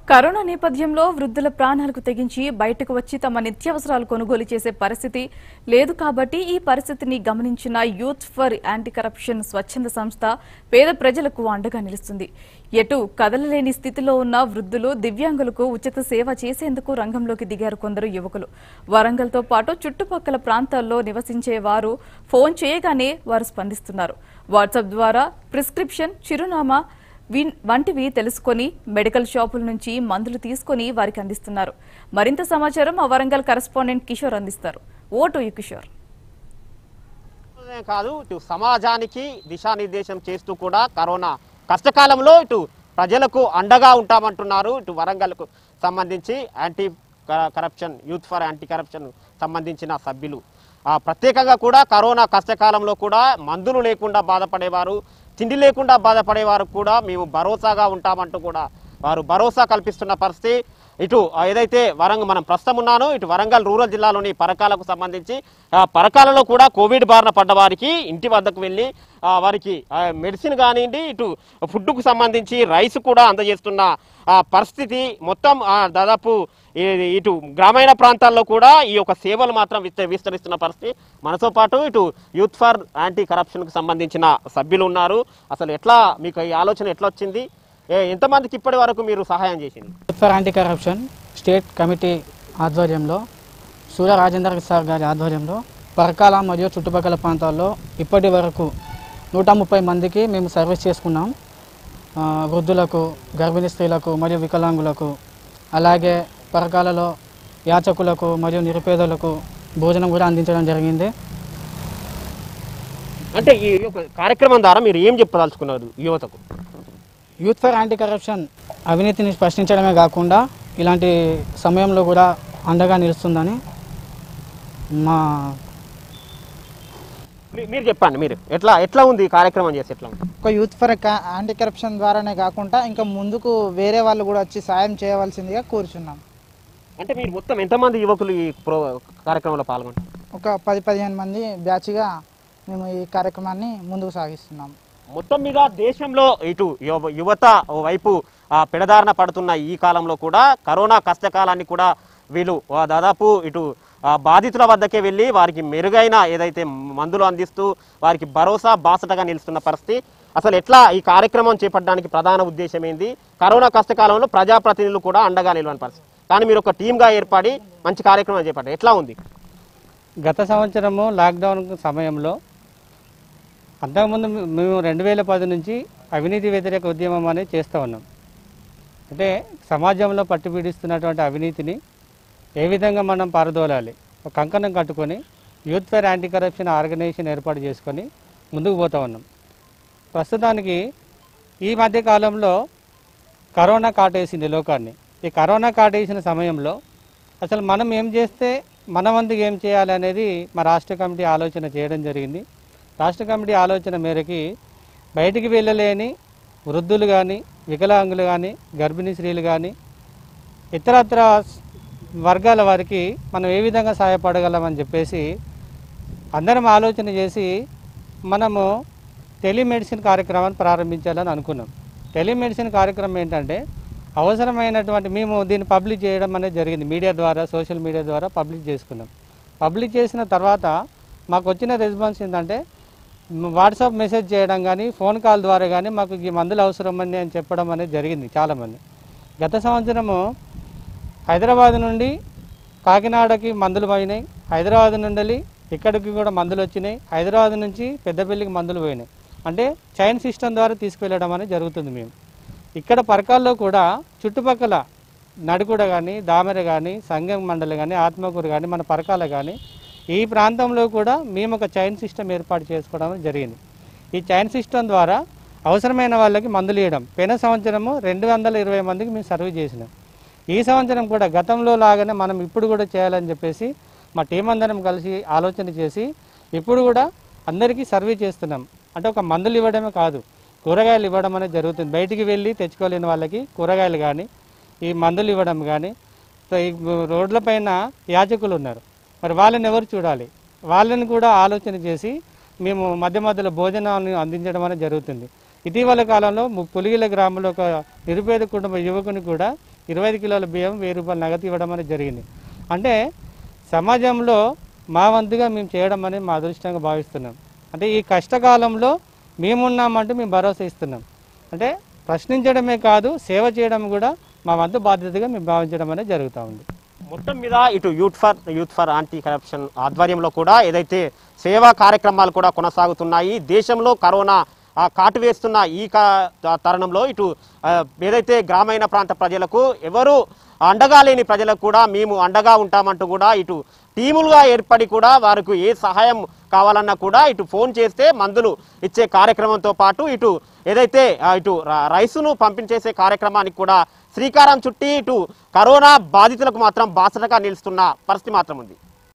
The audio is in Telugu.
కరోనా నేపథ్యంలో వృద్ధుల ప్రాణాలకు తెగించి బయటకు వచ్చి తమ నిత్యావసరాలు కొనుగోలు చేసే పరిస్థితి లేదు కాబట్టి ఈ పరిస్థితిని గమనించిన యూత్ ఫర్ యాంటీ కరప్షన్ స్వచ్ఛంద సంస్థ పేద ప్రజలకు అండగా నిలుస్తుంది ఎటు కదలలేని స్థితిలో ఉన్న వృద్ధులు దివ్యాంగులకు ఉచిత సేవ చేసేందుకు రంగంలోకి దిగారు కొందరు యువకులు వరంగల్తో పాటు చుట్టుపక్కల ప్రాంతాల్లో నివసించే వారు ఫోన్ చేయగానే వారు స్పందిస్తున్నారు వాట్సాప్ ద్వారా ప్రిస్క్రిప్షన్ చిరునామా విన్- వంటివి తెలుసుకొని మెడికల్ షాపుల నుంచి మందులు తీసుకొని వారికి అందిస్తున్నారు మరింత సమాచారం మా వరంగల్ కరెస్పాండెంట్ కిషోర్ అందిస్తారు ఓటు యు కిషోర్ మాత్రమే కాదు ఇటు సమాజానికి దిశానిర్దేశం చేస్తూ కూడా కరోనా కష్టకాలంలో ఇటు ప్రజలకు అండగా ఉంటామంటున్నారు ఇటు వరంగల్కు సంబంధించి యాంటీ క- corruption youth for anti corruption సంబంధించిన సభ్యులు ఆ, ప్రత్యేకంగా కూడా కరోనా కష్టకాలంలో కూడా మందులు లేకుండా బాధపడేవారు తిండి లేకుండా బాధపడేవారు కూడా మేము భరోసాగా ఉంటామంటూ కూడా వారు భరోసా కల్పిస్తున్న పరిస్థితి ఇటు ఆ, ఏదైతే వరంగల్ మనం ప్రస్తుతం ఉన్నానో ఇటు వరంగల్ రూరల్ జిల్లాలోని పరకాలకు సంబంధించి ఆ, పరకాలలో కూడా కోవిడ్ బారిన పడ్డ వారికి ఇంటి వద్దకు వెళ్ళి ఆ, వారికి ఆ, మెడిసిన్ కానివ్వండి ఇటు ఫుడ్కు సంబంధించి రైస్ కూడా అందజేస్తున్న ఆ, పరిస్థితి మొత్తం ఆ, దాదాపు ఈ- ఇటు గ్రామీణ ప్రాంతాల్లో కూడా ఈ యొక్క సేవలు మాత్రం విస్త- విస్తరిస్తున్న పరిస్థితి మనతో పాటు ఇటు యూత్ ఫర్ యాంటీ కరప్షన్కు సంబంధించిన సభ్యులు ఉన్నారు అసలు ఎట్లా మీకు ఈ ఆలోచన ఎట్లా వచ్చింది ఏ- ఎంతమందికి ఇప్పటి వరకు మీరు సహాయం చేసింది for anti corruption state committee ఆధ్వర్యంలో సూర్య రాజేందర్ సార్ గారి ఆధ్వర్యంలో పరకాల మరియు చుట్టుపక్కల ప్రాంతాల్లో ఇప్పటి వరకు నూట ముప్పై మందికి మేము సర్వీస్ చేసుకున్నాం ఆ, వృద్ధులకు గర్భిణీ స్త్రీలకు మరియు వికలాంగులకు అలాగే పరకాలలో యాచకులకు మరియు నిరుపేదలకు భోజనం కూడా అందించడం జరిగింది అంటే ఈ యొక్క కార్యక్రమం ద్వారా మీరు ఏం చెప్పదలుచుకున్నారు యువతకు యూత్ ఫర్ యాంటీ కరప్షన్ అవినీతిని ప్రశ్నించడమే కాకుండా ఇలాంటి సమయంలో కూడా అండగా నిలుస్తుందని మా మీ- మీరు చెప్పండి మీరు ఎట్లా ఎట్లా ఉంది ఈ కార్యక్రమం చేసి ఎట్లా ఉంది ఒక యూత్ ఫర్ కా- యాంటీ కరప్షన్ ద్వారానే కాకుండా ఇంకా ముందుకు వేరే వాళ్ళు కూడా వచ్చి సాయం చేయవలసిందిగా కోరుచున్నాం అంటే మీరు మొత్తం ఎంతమంది యువకులు ఈ ప్రో కార్యక్రమంలో పాల్గొంటారు ఒక పది పదిహేను మంది బ్యాచ్గా మేము ఈ కార్యక్రమాన్ని ముందుకు సాగిస్తున్నాం మొత్తం మీద దేశంలో ఇటు యువ- యువత ఓ వైపు ఆ, పెడదారిన పడుతున్న ఈ కాలంలో కూడా కరోనా కష్టకాలాన్ని కూడా వీళ్ళు ఆ, దాదాపు ఇటు ఆ, బాధితుల వద్దకే వెళ్ళి వారికి మెరుగైన ఏదైతే మందులు అందిస్తూ వారికి భరోసా బాసటగా నిలుస్తున్న పరిస్థితి అసలు ఎట్లా ఈ కార్యక్రమం చేపట్టడానికి ప్రధాన ఉద్దేశం ఏంది కరోనా కష్టకాలంలో ప్రజాప్రతినిధులు కూడా అండగా నిలవని పరిస్థితి కానీ మీరు ఒక టీమ్గా ఏర్పడి మంచి కార్యక్రమం చేపట్టారు ఎట్లా ఉంది గత సంవత్సరము లాక్డౌన్ సమయంలో అంతకుముందు మేము రెండు వేల పది నుంచి అవినీతి వ్యతిరేక ఉద్యమం అనేది చేస్తూ ఉన్నాం అంటే సమాజంలో పట్టుబిడిస్తున్నటువంటి అవినీతిని ఏ విధంగా మనం పారదోలాలి ఒక కంకణం కట్టుకొని youth for anti corruption organisation ఏర్పాటు చేసుకొని ముందుకు పోతా ఉన్నాం ప్రస్తుతానికి ఈ మధ్య కాలంలో కరోనా కాటేసింది లోకాన్ని ఈ కరోనా కాటేసిన సమయంలో అసలు మనం ఏం చేస్తే మన వంతుకు ఏం చేయాలి అనేది మా రాష్ట్ర కమిటీ ఆలోచన చేయడం జరిగింది రాష్ట్ర కమిటీ ఆలోచన మేరకి బయటికి వెళ్ళలేని వృద్ధులు కానీ వికలాంగులు కానీ గర్భిణీ స్త్రీలు కానీ ఇతరత్ర వర్గాల వారికి మనం ఏ విధంగా సహాయపడగలమని చెప్పేసి అందరం ఆలోచన చేసి మనము టెలిమెడిసిన్ కార్యక్రమాన్ని ప్రారంభించాలని అనుకున్నాం టెలిమెడిసిన్ కార్యక్రమం ఏంటంటే అవసరమైనటువంటి మేము దీన్ని పబ్లిక్ చేయడం అనేది జరిగింది మీడియా ద్వారా సోషల్ మీడియా ద్వారా పబ్లిక్ చేసుకున్నాం పబ్లిక్ చేసిన తర్వాత మాకు వచ్చిన రెస్పాన్స్ ఏంటంటే మ్, వాట్సాప్ మెసేజ్ చేయడం కానీ ఫోన్ కాల్ ద్వారా కానీ మాకు ఈ మందులు అవసరం అని అని చెప్పడం అనేది జరిగింది చాలామంది గత సంవత్సరము హైదరాబాద్ నుండి కాకినాడకి మందులు పోయినాయి హైదరాబాద్ నుండి ఇక్కడికి కూడా మందులు వచ్చినాయి హైదరాబాద్ నుంచి పెద్దపల్లికి మందులు పోయినాయి అంటే చైన్ సిస్టమ్ ద్వారా తీసుకువెళ్ళడం అనేది జరుగుతుంది మేము ఇక్కడ పరకాల్లో కూడా చుట్టుపక్కల నడుకుడ కానీ దామెర కానీ సంగం మండలి కానీ ఆత్మకూరు కానీ మన పరకాల కానీ ఈ ప్రాంతంలో కూడా మేము ఒక చైన్ సిస్టమ్ ఏర్పాటు చేసుకోవడం జరిగింది ఈ చైన్ సిస్టమ్ ద్వారా అవసరమైన వాళ్ళకి మందులు ఇవ్వడం పోయిన సంవత్సరము రెండు వందల ఇరవై మందికి మేము సర్వ్ చేసినాం ఈ సంవత్సరం కూడా గతంలో లాగానే మనం ఇప్పుడు కూడా చేయాలని చెప్పేసి మా టీం అందరం కలిసి ఆలోచన చేసి ఇప్పుడు కూడా అందరికీ సర్వే చేస్తున్నాం అంటే ఒక మందులు ఇవ్వడమే కాదు కూరగాయలు ఇవ్వడం అనేది జరుగుతుంది బయటికి వెళ్ళి తెచ్చుకోలేని వాళ్ళకి కూరగాయలు కానీ ఈ మందులు ఇవ్వడం కానీ సో ఈ రోడ్లపైన యాజకులు ఉన్నారు మరి వాళ్ళని ఎవరు చూడాలి వాళ్ళని కూడా ఆలోచన చేసి మేము మధ్య మధ్యలో భోజనాన్ని అందించడం అనేది జరుగుతుంది ఇటీవల కాలంలో ము- పులిగిల గ్రామంలో ఒక నిరుపేద కుటుంబ యువకుని కూడా ఇరవై ఐదు కిలోల బియ్యం వెయ్యి రూపాయలు నగదు ఇవ్వడం అనేది జరిగింది అంటే సమాజంలో మా వంతుగా మేము చేయడం అనేది మా అదృష్టంగా భావిస్తున్నాం అంటే ఈ కష్టకాలంలో మేమున్నామంటూ మేము భరోసా ఇస్తున్నాం అంటే ప్రశ్నించడమే కాదు సేవ చేయడం కూడా మా వంతు బాధ్యతగా మేము భావించడం అనేది జరుగుతూ ఉంది మొత్తం మీద ఇటు youth for youth for anti corruption ఆధ్వర్యంలో కూడా ఏదైతే సేవా కార్యక్రమాలు కూడా కొనసాగుతున్నాయి దేశంలో కరోనా ఆ, కాటు వేస్తున్న ఈ కా- తరుణంలో ఇటు ఆ, ఏదైతే గ్రామీణ ప్రాంత ప్రజలకు ఎవరు అండగా లేని ప్రజలకు కూడా మేము అండగా ఉంటామంటూ కూడా ఇటు టీములుగా ఏర్పడి కూడా వారికి ఏ సహాయం కావాలన్నా కూడా ఇటు ఫోన్ చేస్తే మందులు ఇచ్చే కార్యక్రమంతో పాటు ఇటు ఏదైతే ఆ, ఇటు ర- రైసును పంపించేసే కార్యక్రమానికి కూడా శ్రీకారం చుట్టి ఇటు కరోనా బాధితులకు మాత్రం బాసటగా నిలుస్తున్న పరిస్థితి మాత్రం ఉంది